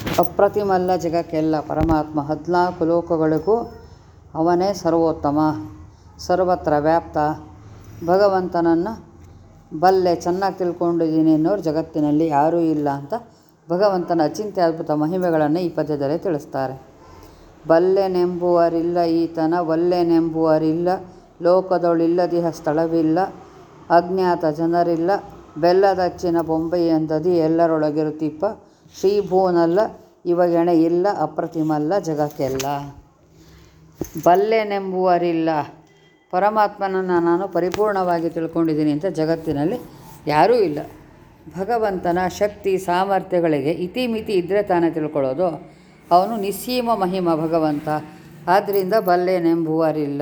ಅಪ್ರತಿಮಲ್ಲ ಜಗಕ್ಕೆಲ್ಲ ಪರಮಾತ್ಮ ಹದಿನಾಲ್ಕು ಲೋಕಗಳಿಗೂ ಅವನೇ ಸರ್ವೋತ್ತಮ ಸರ್ವತ್ರ ವ್ಯಾಪ್ತ ಭಗವಂತನನ್ನು ಬಲ್ಲೆ ಚೆನ್ನಾಗಿ ತಿಳ್ಕೊಂಡಿದ್ದೀನಿ ಅನ್ನೋರು ಜಗತ್ತಿನಲ್ಲಿ ಯಾರೂ ಇಲ್ಲ ಅಂತ ಭಗವಂತನ ಅಚಿಂತ್ಯ ಅದ್ಭುತ ಮಹಿಮೆಗಳನ್ನು ಈ ಪದ್ಯದಲ್ಲಿ ತಿಳಿಸ್ತಾರೆ ಬಲ್ಲೆನೆಂಬುವರಿಲ್ಲ ಈತನ ಒಲ್ಲೆನೆಂಬುವರಿಲ್ಲ ಲೋಕದೊಳಿಲ್ಲದಿಹ ಸ್ಥಳವಿಲ್ಲ ಅಜ್ಞಾತ ಜನರಿಲ್ಲ ಬೆಲ್ಲದಚ್ಚಿನ ಬೊಂಬೆಯಂದದಿ ಎಲ್ಲರೊಳಗಿರುತ್ತಿಪ್ಪ ಶ್ರೀಭೂನಲ್ಲ ಇವಗೆಣೆ ಇಲ್ಲ ಅಪ್ರತಿಮಲ್ಲ ಜಗಕ್ಕೆಲ್ಲ ಬಲ್ಲೆನೆಂಬುವರಿಲ್ಲ ಪರಮಾತ್ಮನನ್ನು ನಾನು ಪರಿಪೂರ್ಣವಾಗಿ ತಿಳ್ಕೊಂಡಿದ್ದೀನಿ ಅಂತ ಜಗತ್ತಿನಲ್ಲಿ ಯಾರೂ ಇಲ್ಲ ಭಗವಂತನ ಶಕ್ತಿ ಸಾಮರ್ಥ್ಯಗಳಿಗೆ ಇತಿಮಿತಿ ಇದ್ದರೆ ತಾನೇ ತಿಳ್ಕೊಳ್ಳೋದು ಅವನು ನಿಸ್ಸೀಮ ಮಹಿಮ ಭಗವಂತ ಆದ್ದರಿಂದ ಬಲ್ಲೆನೆಂಬುವರಿಲ್ಲ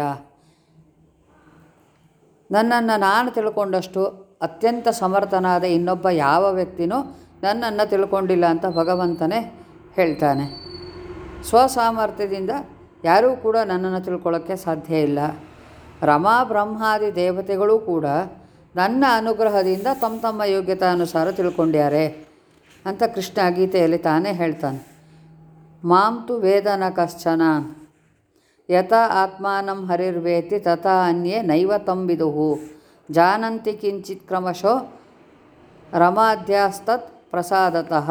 ನನ್ನನ್ನು ನಾನು ತಿಳ್ಕೊಂಡಷ್ಟು ಅತ್ಯಂತ ಸಮರ್ಥನಾದ ಇನ್ನೊಬ್ಬ ಯಾವ ವ್ಯಕ್ತಿನೂ ನನ್ನನ್ನು ತಿಳ್ಕೊಂಡಿಲ್ಲ ಅಂತ ಭಗವಂತನೇ ಹೇಳ್ತಾನೆ ಸ್ವಸಾಮರ್ಥ್ಯದಿಂದ ಯಾರೂ ಕೂಡ ನನ್ನನ್ನು ತಿಳ್ಕೊಳ್ಳೋಕ್ಕೆ ಸಾಧ್ಯ ಇಲ್ಲ ರಮಾ ಬ್ರಹ್ಮಾದಿ ದೇವತೆಗಳೂ ಕೂಡ ನನ್ನ ಅನುಗ್ರಹದಿಂದ ತಮ್ಮ ತಮ್ಮ ಯೋಗ್ಯತಾನುಸಾರ ತಿಳ್ಕೊಂಡ್ಯಾರೆ ಅಂತ ಕೃಷ್ಣ ಗೀತೆಯಲ್ಲಿ ತಾನೇ ಹೇಳ್ತಾನೆ ಮಾಂ ತು ವೇದನ ಕಶ್ಚನ ಯಥಾ ಆತ್ಮಾನಂ ಹರಿರ್ವೇತಿ ತಥಾ ಅನ್ಯೇ ನೈವ ತಂಬಿದುಹು ಜಾನಂತಿ ಕಿಂಚಿತ್ ಕ್ರಮಶೋ ರಮಾಧ್ಯಾಸ್ತತ್ ಪ್ರಸಾದತಃ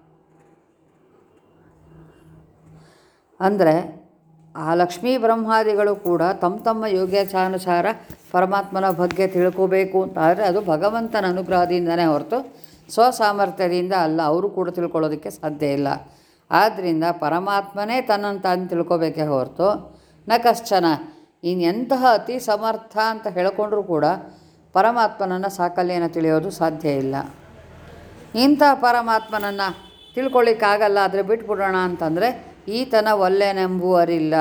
ಅಂದರೆ ಆ ಲಕ್ಷ್ಮೀ ಬ್ರಹ್ಮಾದಿಗಳು ಕೂಡ ತಮ್ಮ ತಮ್ಮ ಯೋಗ್ಯತಾನುಸಾರ ಪರಮಾತ್ಮನ ಬಗ್ಗೆ ತಿಳ್ಕೋಬೇಕು ಅಂತ ಆದರೆ ಅದು ಭಗವಂತನ ಅನುಗ್ರಹದಿಂದನೇ ಹೊರತು ಸ್ವಸಾಮರ್ಥ್ಯದಿಂದ ಅಲ್ಲ ಅವರು ಕೂಡ ತಿಳ್ಕೊಳ್ಳೋದಕ್ಕೆ ಸಾಧ್ಯ ಇಲ್ಲ ಆದ್ದರಿಂದ ಪರಮಾತ್ಮನೇ ತನ್ನನ್ನು ತಾನು ತಿಳ್ಕೊಬೇಕೇ ಹೊರತು ನ ಕಶ್ಚನ ಇನ್ನೆಂತಹ ಅತಿ ಸಮರ್ಥ ಅಂತ ಹೇಳ್ಕೊಂಡ್ರೂ ಕೂಡ ಪರಮಾತ್ಮನನ್ನು ಸಾಕಲ್ಯನ ತಿಳಿಯೋದು ಸಾಧ್ಯ ಇಲ್ಲ ಇಂಥ ಪರಮಾತ್ಮನನ್ನು ತಿಳ್ಕೊಳ್ಳಿಕ್ಕಾಗಲ್ಲ ಆದರೆ ಬಿಟ್ಬಿಡೋಣ ಅಂತಂದರೆ ಈತನ ಒಲ್ಲೆನೆಂಬುವರಿಲ್ಲ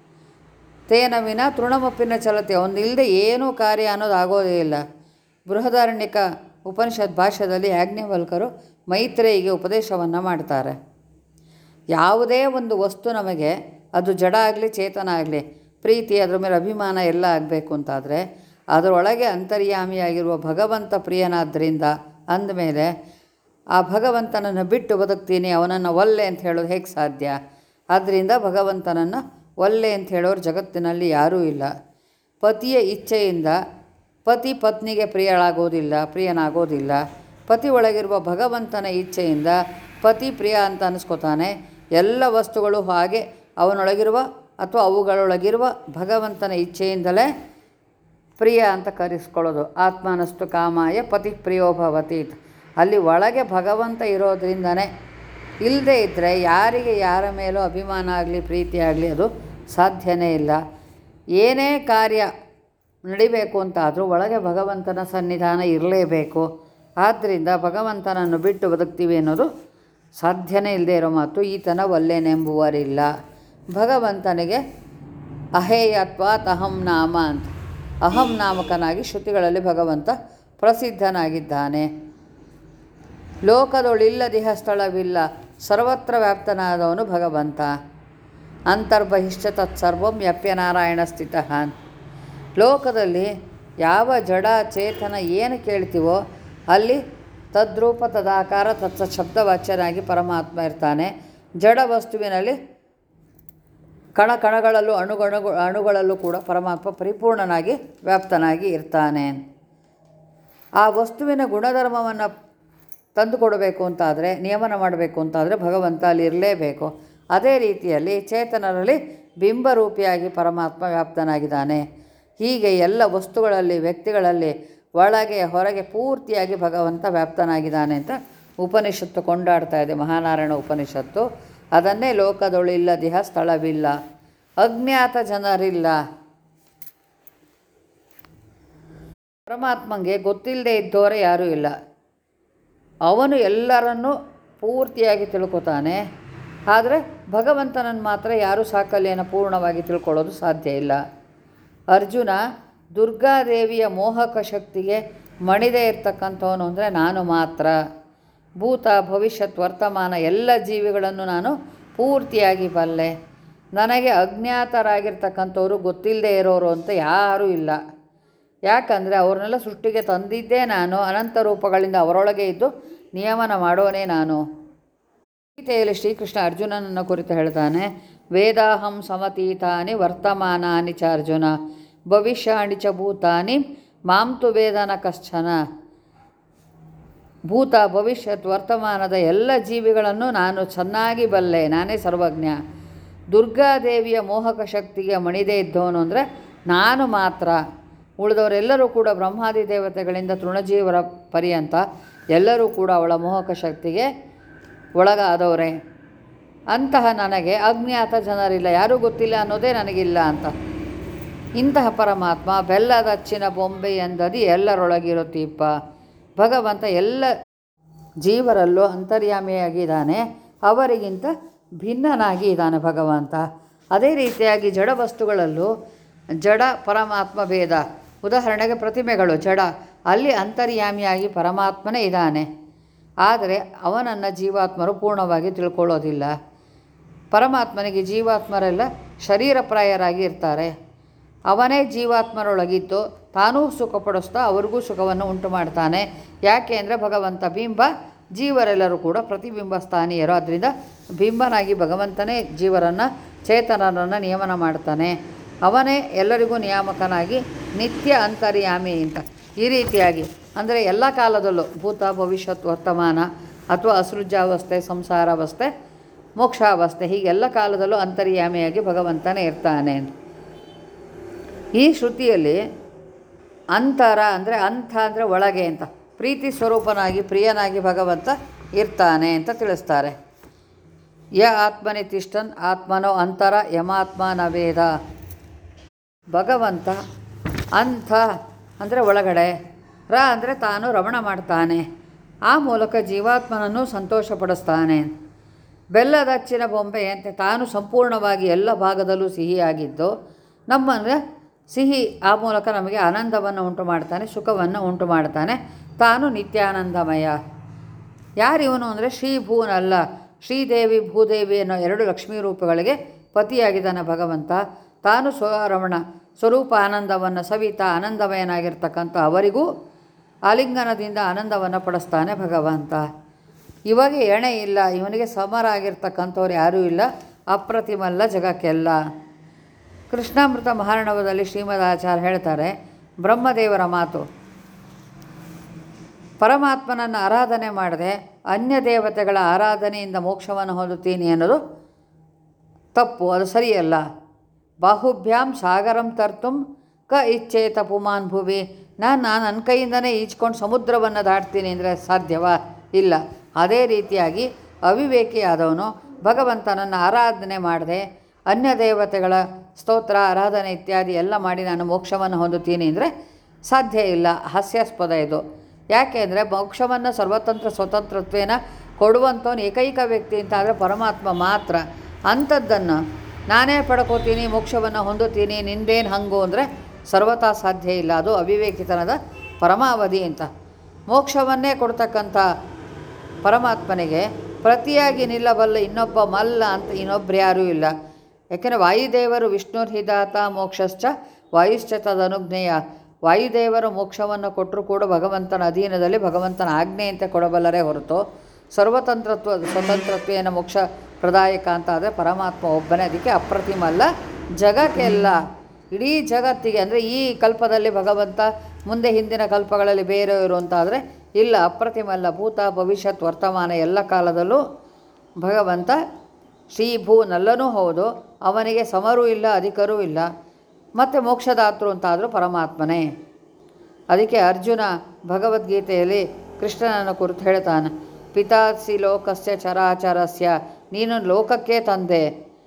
ತೇನ ವಿನ ತೃಣಮಪ್ಪಿನ ಚಲತೆ ಅವನಿಲ್ಲದೆ ಏನೂ ಕಾರ್ಯ ಅನ್ನೋದು ಆಗೋದೇ ಇಲ್ಲ ಬೃಹದಾರಣ್ಯಕ ಉಪನಿಷತ್ ಭಾಷ್ಯದಲ್ಲಿ ಯಾಜ್ಞವಲ್ಕರು ಮೈತ್ರೇಯಿಗೆ ಉಪದೇಶವನ್ನು ಮಾಡ್ತಾರೆ ಯಾವುದೇ ಒಂದು ವಸ್ತು ನಮಗೆ ಅದು ಜಡ ಆಗಲಿ ಚೇತನ ಆಗಲಿ ಪ್ರೀತಿ ಅದರ ಮೇಲೆ ಅಭಿಮಾನ ಎಲ್ಲ ಆಗಬೇಕು ಅಂತಾದರೆ ಅದರೊಳಗೆ ಅಂತರ್ಯಾಮಿಯಾಗಿರುವ ಭಗವಂತ ಪ್ರಿಯನಾದ್ದರಿಂದ ಅಂದಮೇಲೆ ಆ ಭಗವಂತನನ್ನು ಬಿಟ್ಟು ಬದುಕ್ತೀನಿ ಅವನನ್ನು ಒಲ್ಲೆ ಅಂತ ಹೇಳೋದು ಹೇಗೆ ಸಾಧ್ಯ ಆದ್ದರಿಂದ ಭಗವಂತನನ್ನು ಒಲ್ಲೆ ಅಂತ ಹೇಳೋರು ಜಗತ್ತಿನಲ್ಲಿ ಯಾರೂ ಇಲ್ಲ ಪತಿಯ ಇಚ್ಛೆಯಿಂದ ಪತಿ ಪತ್ನಿಗೆ ಪ್ರಿಯಳಾಗೋದಿಲ್ಲ ಪ್ರಿಯನಾಗೋದಿಲ್ಲ ಪತಿ ಒಳಗಿರುವ ಭಗವಂತನ ಇಚ್ಛೆಯಿಂದ ಪತಿ ಪ್ರಿಯ ಅಂತ ಅನ್ನಿಸ್ಕೋತಾನೆ ಎಲ್ಲ ವಸ್ತುಗಳು ಹಾಗೆ ಅವನೊಳಗಿರುವ ಅಥವಾ ಅವುಗಳೊಳಗಿರುವ ಭಗವಂತನ ಇಚ್ಛೆಯಿಂದಲೇ ಪ್ರಿಯ ಅಂತ ಕರೆಸ್ಕೊಳ್ಳೋದು ಆತ್ಮನಸ್ತು ಕಾಮಾಯ ಪತಿ ಪ್ರಿಯೋ ಭವತಿ ಅಲ್ಲಿ ಒಳಗೆ ಭಗವಂತ ಇರೋದ್ರಿಂದನೇ ಇಲ್ಲದೇ ಇದ್ದರೆ ಯಾರಿಗೆ ಯಾರ ಮೇಲೂ ಅಭಿಮಾನ ಆಗಲಿ ಪ್ರೀತಿ ಆಗಲಿ ಅದು ಸಾಧ್ಯನೇ ಇಲ್ಲ ಏನೇ ಕಾರ್ಯ ನಡಿಬೇಕು ಅಂತಾದರೂ ಒಳಗೆ ಭಗವಂತನ ಸನ್ನಿಧಾನ ಇರಲೇಬೇಕು ಆದ್ದರಿಂದ ಭಗವಂತನನ್ನು ಬಿಟ್ಟು ಬದುಕ್ತೀವಿ ಅನ್ನೋದು ಸಾಧ್ಯನೇ ಇಲ್ಲದೆ ಇರೋ ಮಾತು ಈತನ ಒಲ್ಲೆನೆಂಬುವರಿಲ್ಲ ಭಗವಂತನಿಗೆ ಅಹೇಯತ್ವಾತ್ ಅಹಂ ನಾಮ ಅಂತ ಅಹಂ ನಾಮಕನಾಗಿ ಶ್ರುತಿಗಳಲ್ಲಿ ಭಗವಂತ ಪ್ರಸಿದ್ಧನಾಗಿದ್ದಾನೆ ಲೋಕದೊಳಿಲ್ಲದಿಹ ಸ್ಥಳವಿಲ್ಲ ಸರ್ವತ್ರ ವ್ಯಾಪ್ತನಾದವನು ಭಗವಂತ ಅಂತರ್ಬಹಿಶ್ಚ ತತ್ಸರ್ವಂ ಯಪ್ಯನಾರಾಯಣ ಸ್ಥಿತ ಲೋಕದಲ್ಲಿ ಯಾವ ಜಡ ಚೇತನ ಏನು ಕೇಳ್ತೀವೋ ಅಲ್ಲಿ ತದ್ರೂಪ ತದಾಕಾರ ತತ್ಸ ಶಬ್ದವಾಚ್ಯನಾಗಿ ಪರಮಾತ್ಮ ಇರ್ತಾನೆ ಜಡ ವಸ್ತುವಿನಲ್ಲಿ ಕಣ ಕಣಗಳಲ್ಲೂ ಅಣುಗಣು ಅಣುಗಳಲ್ಲೂ ಕೂಡ ಪರಮಾತ್ಮ ಪರಿಪೂರ್ಣನಾಗಿ ವ್ಯಾಪ್ತನಾಗಿ ಇರ್ತಾನೆ ಆ ವಸ್ತುವಿನ ಗುಣಧರ್ಮವನ್ನು ತಂದುಕೊಡಬೇಕು ಅಂತಾದರೆ ನಿಯಮನ ಮಾಡಬೇಕು ಅಂತಾದರೆ ಭಗವಂತ ಅಲ್ಲಿ ಇರಲೇಬೇಕು ಅದೇ ರೀತಿಯಲ್ಲಿ ಚೇತನರಲ್ಲಿ ಬಿಂಬರೂಪಿಯಾಗಿ ಪರಮಾತ್ಮ ವ್ಯಾಪ್ತನಾಗಿದ್ದಾನೆ ಹೀಗೆ ಎಲ್ಲ ವಸ್ತುಗಳಲ್ಲಿ ವ್ಯಕ್ತಿಗಳಲ್ಲಿ ಒಳಗೆ ಹೊರಗೆ ಪೂರ್ತಿಯಾಗಿ ಭಗವಂತ ವ್ಯಾಪ್ತನಾಗಿದ್ದಾನೆ ಅಂತ ಉಪನಿಷತ್ತು ಕೊಂಡಾಡ್ತಾ ಇದೆ ಮಹಾನಾರಾಯಣ ಉಪನಿಷತ್ತು ಅದನ್ನೇ ಲೋಕದೊಳಿಲ್ಲದಿಹ ಸ್ಥಳವಿಲ್ಲ ಅಜ್ಞಾತ ಜನರಿಲ್ಲ ಪರಮಾತ್ಮಂಗೆ ಗೊತ್ತಿಲ್ಲದೆ ಇದ್ದವರೇ ಯಾರೂ ಇಲ್ಲ ಅವನು ಎಲ್ಲರನ್ನೂ ಪೂರ್ತಿಯಾಗಿ ತಿಳ್ಕೊತಾನೆ ಆದರೆ ಭಗವಂತನನ್ನು ಮಾತ್ರ ಯಾರೂ ಸಾಕಲ್ಯನ ಪೂರ್ಣವಾಗಿ ತಿಳ್ಕೊಳ್ಳೋದು ಸಾಧ್ಯ ಇಲ್ಲ ಅರ್ಜುನ ದುರ್ಗಾದೇವಿಯ ಮೋಹಕ ಶಕ್ತಿಗೆ ಮಣಿದೇ ಇರ್ತಕ್ಕಂಥವನು ಅಂದರೆ ನಾನು ಮಾತ್ರ ಭೂತ ಭವಿಷ್ಯತ್ ವರ್ತಮಾನ ಎಲ್ಲ ಜೀವಿಗಳನ್ನು ನಾನು ಪೂರ್ತಿಯಾಗಿ ಬಲ್ಲೆ ನನಗೆ ಅಜ್ಞಾತರಾಗಿರ್ತಕ್ಕಂಥವ್ರು ಗೊತ್ತಿಲ್ಲದೆ ಇರೋರು ಅಂತ ಯಾರೂ ಇಲ್ಲ ಯಾಕಂದರೆ ಅವ್ರನ್ನೆಲ್ಲ ಸೃಷ್ಟಿಗೆ ತಂದಿದ್ದೇ ನಾನು ಅನಂತ ರೂಪಗಳಿಂದ ಅವರೊಳಗೆ ಇದ್ದು ನಿಯಮನ ಮಾಡೋನೇ ನಾನು ಗೀತೆಯಲ್ಲಿ ಶ್ರೀಕೃಷ್ಣ ಅರ್ಜುನನನ್ನು ಕುರಿತು ಹೇಳ್ತಾನೆ ವೇದಾಹಂ ಸಮತೀತಾನಿ ವರ್ತಮಾನಾನಿ ಚ ಅರ್ಜುನ ಭವಿಷ್ಯಾಣಿ ಚ ಭೂತಾನಿ ಮಾಂ ತು ವೇದನ ಕಶ್ಚನ ಭೂತ ಭವಿಷ್ಯತ್ ವರ್ತಮಾನದ ಎಲ್ಲ ಜೀವಿಗಳನ್ನು ನಾನು ಚೆನ್ನಾಗಿ ಬಲ್ಲೆ ನಾನೇ ಸರ್ವಜ್ಞ ದುರ್ಗಾದೇವಿಯ ಮೋಹಕ ಶಕ್ತಿಗೆ ಮಣಿದೇ ಇದ್ದವನು ಅಂದರೆ ನಾನು ಮಾತ್ರ ಉಳಿದವರೆಲ್ಲರೂ ಕೂಡ ಬ್ರಹ್ಮಾದಿ ದೇವತೆಗಳಿಂದ ತೃಣಜೀವರ ಪರ್ಯಂತ ಎಲ್ಲರೂ ಕೂಡ ಅವಳ ಮೋಹಕ ಶಕ್ತಿಗೆ ಒಳಗಾದವರೇ ಅಂತಹ ನನಗೆ ಅಜ್ಞಾತ ಜನರಿಲ್ಲ ಯಾರೂ ಗೊತ್ತಿಲ್ಲ ಅನ್ನೋದೇ ನನಗಿಲ್ಲ ಅಂತ ಇಂತಹ ಪರಮಾತ್ಮ ಬೆಲ್ಲದ ಅಚ್ಚಿನ ಬೊಂಬೆ ಎಂದದಿ ಎಲ್ಲರೊಳಗಿರುತ್ತೀಪ್ಪ ಭಗವಂತ ಎಲ್ಲ ಜೀವರಲ್ಲೂ ಅಂತರ್ಯಾಮಿಯಾಗಿದ್ದಾನೆ ಅವರಿಗಿಂತ ಭಿನ್ನನಾಗಿ ಇದ್ದಾನೆ ಭಗವಂತ ಅದೇ ರೀತಿಯಾಗಿ ಜಡ ವಸ್ತುಗಳಲ್ಲೂ ಜಡ ಪರಮಾತ್ಮ ಭೇದ ಉದಾಹರಣೆಗೆ ಪ್ರತಿಮೆಗಳು ಜಡ ಅಲ್ಲಿ ಅಂತರ್ಯಾಮಿಯಾಗಿ ಪರಮಾತ್ಮನೇ ಇದ್ದಾನೆ ಆದರೆ ಅವನನ್ನು ಜೀವಾತ್ಮರು ಪೂರ್ಣವಾಗಿ ತಿಳ್ಕೊಳ್ಳೋದಿಲ್ಲ ಪರಮಾತ್ಮನಿಗೆ ಜೀವಾತ್ಮರೆಲ್ಲ ಶರೀರಪ್ರಾಯರಾಗಿ ಇರ್ತಾರೆ ಅವನೇ ಜೀವಾತ್ಮರೊಳಗಿದ್ದು ತಾನೂ ಸುಖಪಡಿಸ್ತಾ ಅವ್ರಿಗೂ ಸುಖವನ್ನು ಉಂಟು ಮಾಡ್ತಾನೆ ಯಾಕೆ ಅಂದರೆ ಭಗವಂತ ಬಿಂಬ ಜೀವರೆಲ್ಲರೂ ಕೂಡ ಪ್ರತಿಬಿಂಬ ಸ್ಥಾನೀಯರು ಅದರಿಂದ ಬಿಂಬನಾಗಿ ಭಗವಂತನೇ ಜೀವರನ್ನು ಚೇತನರನ್ನು ನಿಯಮನ ಮಾಡ್ತಾನೆ ಅವನೇ ಎಲ್ಲರಿಗೂ ನಿಯಾಮಕನಾಗಿ ನಿತ್ಯ ಅಂತರ್ಯಾಮಿ ಅಂತ ಈ ರೀತಿಯಾಗಿ ಅಂದರೆ ಎಲ್ಲ ಕಾಲದಲ್ಲೂ ಭೂತ ಭವಿಷ್ಯತ್ ವರ್ತಮಾನ ಅಥವಾ ಅಸೃಜಾವಸ್ಥೆ ಸಂಸಾರಾವಸ್ಥೆ ಮೋಕ್ಷಾವಸ್ಥೆ ಹೀಗೆಲ್ಲ ಕಾಲದಲ್ಲೂ ಅಂತರ್ಯಾಮಿಯಾಗಿ ಭಗವಂತನೇ ಇರ್ತಾನೆ ಈ ಶ್ರುತಿಯಲ್ಲಿ ಅಂತರ ಅಂದರೆ ಅಂಥ ಅಂದರೆ ಒಳಗೆ ಅಂತ ಪ್ರೀತಿ ಸ್ವರೂಪನಾಗಿ ಪ್ರಿಯನಾಗಿ ಭಗವಂತ ಇರ್ತಾನೆ ಅಂತ ತಿಳಿಸ್ತಾರೆ ಯ ಆತ್ಮನಿ ತಿಷ್ಟನ್ ಆತ್ಮನೋ ಅಂತರ ಯಮಾತ್ಮ ನವೇದ ಭಗವಂತ ಅಂಥ ಅಂದರೆ ಒಳಗಡೆ ರ ಅಂದರೆ ತಾನು ರಮಣ ಮಾಡ್ತಾನೆ ಆ ಮೂಲಕ ಜೀವಾತ್ಮನನ್ನು ಸಂತೋಷಪಡಿಸ್ತಾನೆ ಬೆಲ್ಲದ ಅಚ್ಚಿನ ಬೊಂಬೆ ಅಂತೆ ತಾನು ಸಂಪೂರ್ಣವಾಗಿ ಎಲ್ಲ ಭಾಗದಲ್ಲೂ ಸಿಹಿಯಾಗಿದ್ದು ನಮ್ಮನ್ನು ಸಿಹಿ ಆ ಮೂಲಕ ನಮಗೆ ಆನಂದವನ್ನು ಉಂಟು ಮಾಡ್ತಾನೆ ಸುಖವನ್ನು ಉಂಟು ಮಾಡ್ತಾನೆ ತಾನು ನಿತ್ಯಾನಂದಮಯ ಯಾರಿವನು ಅಂದರೆ ಶ್ರೀಭೂನಲ್ಲ ಶ್ರೀದೇವಿ ಭೂದೇವಿ ಅನ್ನೋ ಎರಡು ಲಕ್ಷ್ಮೀ ರೂಪಗಳಿಗೆ ಪತಿಯಾಗಿದ್ದಾನೆ ಭಗವಂತ ತಾನು ಸ್ವರಮಣ ಸ್ವರೂಪ ಆನಂದವನ್ನು ಸವಿತಾ ಆನಂದಮಯನಾಗಿರ್ತಕ್ಕಂಥ ಅವರಿಗೂ ಆಲಿಂಗನದಿಂದ ಆನಂದವನ್ನು ಪಡಿಸ್ತಾನೆ ಭಗವಂತ ಇವಾಗ ಎಣೆ ಇಲ್ಲ ಇವನಿಗೆ ಸಮರಾಗಿರ್ತಕ್ಕಂಥವ್ರು ಯಾರೂ ಇಲ್ಲ ಅಪ್ರತಿಮಲ್ಲ ಜಗಕ್ಕೆಲ್ಲ ಕೃಷ್ಣಾಮೃತ ಮಹಾರ್ಣವದಲ್ಲಿ ಶ್ರೀಮದ್ ಆಚಾರ್ಯ ಹೇಳ್ತಾರೆ ಬ್ರಹ್ಮದೇವರ ಮಾತು ಪರಮಾತ್ಮನನ್ನು ಆರಾಧನೆ ಮಾಡದೆ ಅನ್ಯ ದೇವತೆಗಳ ಆರಾಧನೆಯಿಂದ ಮೋಕ್ಷವನ್ನು ಹೊಂದುತ್ತೀನಿ ಅನ್ನೋದು ತಪ್ಪು ಅದು ಸರಿಯಲ್ಲ ಬಾಹುಭ್ಯಾಂ ಸಾಗರಂ ತರ್ತುಂ ಕ ಇಚ್ಛೇತ ಪುಮಾನ್ ಭುವಿ ನಾನು ನಾನು ನನ್ನ ಕೈಯಿಂದನೇ ಈಜ್ಕೊಂಡು ಸಮುದ್ರವನ್ನು ದಾಟ್ತೀನಿ ಅಂದರೆ ಸಾಧ್ಯವಾ ಇಲ್ಲ ಅದೇ ರೀತಿಯಾಗಿ ಅವಿವೇಕಿಯಾದವನು ಭಗವಂತನನ್ನು ಆರಾಧನೆ ಮಾಡದೆ ಅನ್ಯ ದೇವತೆಗಳ ಸ್ತೋತ್ರ ಆರಾಧನೆ ಇತ್ಯಾದಿ ಎಲ್ಲ ಮಾಡಿ ನಾನು ಮೋಕ್ಷವನ್ನು ಹೊಂದುತ್ತೀನಿ ಅಂದರೆ ಸಾಧ್ಯ ಇಲ್ಲ ಹಾಸ್ಯಾಸ್ಪದ ಇದು ಯಾಕೆ ಅಂದರೆ ಮೋಕ್ಷವನ್ನು ಸರ್ವತಂತ್ರ ಸ್ವತಂತ್ರತ್ವೇನ ಕೊಡುವಂಥವನು ಏಕೈಕ ವ್ಯಕ್ತಿ ಅಂತ ಆದರೆ ಪರಮಾತ್ಮ ಮಾತ್ರ ಅಂಥದ್ದನ್ನು ನಾನೇ ಪಡ್ಕೋತೀನಿ ಮೋಕ್ಷವನ್ನು ಹೊಂದುತ್ತೀನಿ ನಿಂದೇನು ಹಂಗು ಅಂದರೆ ಸರ್ವತಾ ಸಾಧ್ಯ ಇಲ್ಲ ಅದು ಅವಿವೇಕಿತನದ ಪರಮಾವಧಿ ಅಂತ ಮೋಕ್ಷವನ್ನೇ ಕೊಡ್ತಕ್ಕಂಥ ಪರಮಾತ್ಮನಿಗೆ ಪ್ರತಿಯಾಗಿ ನಿಲ್ಲಬಲ್ಲ ಇನ್ನೊಬ್ಬ ಮಲ್ಲ ಅಂತ ಇನ್ನೊಬ್ರು ಯಾರೂ ಇಲ್ಲ ಯಾಕೆಂದರೆ ವಾಯುದೇವರು ವಿಷ್ಣುರ್ಹಿದಾತ ಮೋಕ್ಷಶ್ಚ ವಾಯುಶ್ಚ ತದನುಜ್ಞೇಯ ವಾಯುದೇವರು ಮೋಕ್ಷವನ್ನು ಕೊಟ್ಟರೂ ಕೂಡ ಭಗವಂತನ ಅಧೀನದಲ್ಲಿ ಭಗವಂತನ ಆಜ್ಞೆಯಂತೆ ಕೊಡಬಲ್ಲರೇ ಹೊರತು ಸರ್ವತಂತ್ರತ್ವ ಸ್ವತಂತ್ರತ್ವೇನ ಮೋಕ್ಷ ಪ್ರದಾಯಕ ಅಂತ ಆದರೆ ಪರಮಾತ್ಮ ಒಬ್ಬನೇ ಅದಕ್ಕೆ ಅಪ್ರತಿಮಲ್ಲ ಜಗಕ್ಕೆಲ್ಲ ಇಡೀ ಜಗತ್ತಿಗೆ ಅಂದರೆ ಈ ಕಲ್ಪದಲ್ಲಿ ಭಗವಂತ ಮುಂದೆ ಹಿಂದಿನ ಕಲ್ಪಗಳಲ್ಲಿ ಬೇರೆಯವರು ಅಂತ ಆದರೆ ಇಲ್ಲ ಅಪ್ರತಿಮಲ್ಲ ಭೂತ ಭವಿಷ್ಯತ್ ವರ್ತಮಾನ ಎಲ್ಲ ಕಾಲದಲ್ಲೂ ಭಗವಂತ ಶ್ರೀಭೂ ನಲ್ಲನೂ ಹೌದು ಅವನಿಗೆ ಸಮರೂ ಇಲ್ಲ ಅಧಿಕರೂ ಇಲ್ಲ ಮತ್ತು ಮೋಕ್ಷದಾತೃ ಅಂತಾದರೂ ಪರಮಾತ್ಮನೇ ಅದಕ್ಕೆ ಅರ್ಜುನ ಭಗವದ್ಗೀತೆಯಲ್ಲಿ ಕೃಷ್ಣನನ್ನು ಕುರಿತು ಹೇಳ್ತಾನೆ ಪಿತಾಸಿ ಲೋಕಸ್ಯ ಚರಾಚರಸ್ಯ ನೀನು ಲೋಕಕ್ಕೆ ತಂದೆ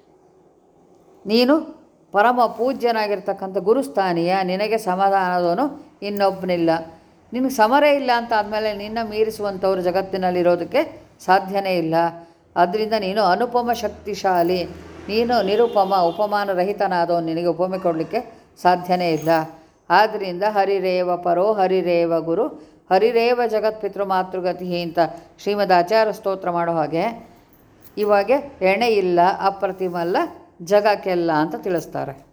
ನೀನು ಪರಮ ಪೂಜ್ಯನಾಗಿರ್ತಕ್ಕಂಥ ಗುರುಸ್ಥಾನೀಯ ನಿನಗೆ ಸಮಾಧಾನದವನು ಇನ್ನೊಬ್ಬನಿಲ್ಲ ನಿನಗೆ ಸಮರೇ ಇಲ್ಲ ಅಂತ ಆದಮೇಲೆ ನಿನ್ನ ಮೀರಿಸುವಂಥವ್ರು ಜಗತ್ತಿನಲ್ಲಿರೋದಕ್ಕೆ ಸಾಧ್ಯನೇ ಇಲ್ಲ ಅದರಿಂದ ನೀನು ಅನುಪಮ ಶಕ್ತಿಶಾಲಿ ನೀನು ನಿರುಪಮ ಉಪಮಾನ ರಹಿತನಾದವನು ನಿನಗೆ ಉಪಮೆ ಕೊಡಲಿಕ್ಕೆ ಸಾಧ್ಯನೇ ಇಲ್ಲ ಆದ್ದರಿಂದ ಹರಿರೇವ ಪರೋ ಹರಿರೇವ ಗುರು ಹರಿರೇವ ಜಗತ್ಪಿತೃ ಮಾತೃಗತಿ ಅಂತ ಶ್ರೀಮದ್ ಆಚಾರ್ಯ ಸ್ತೋತ್ರ ಮಾಡೋ ಹಾಗೆ ಇವಾಗ ಎಣೆ ಇಲ್ಲ ಅಪ್ರತಿಮಲ್ಲ ಜಗಕ್ಕೆಲ್ಲ ಅಂತ ತಿಳಿಸ್ತಾರೆ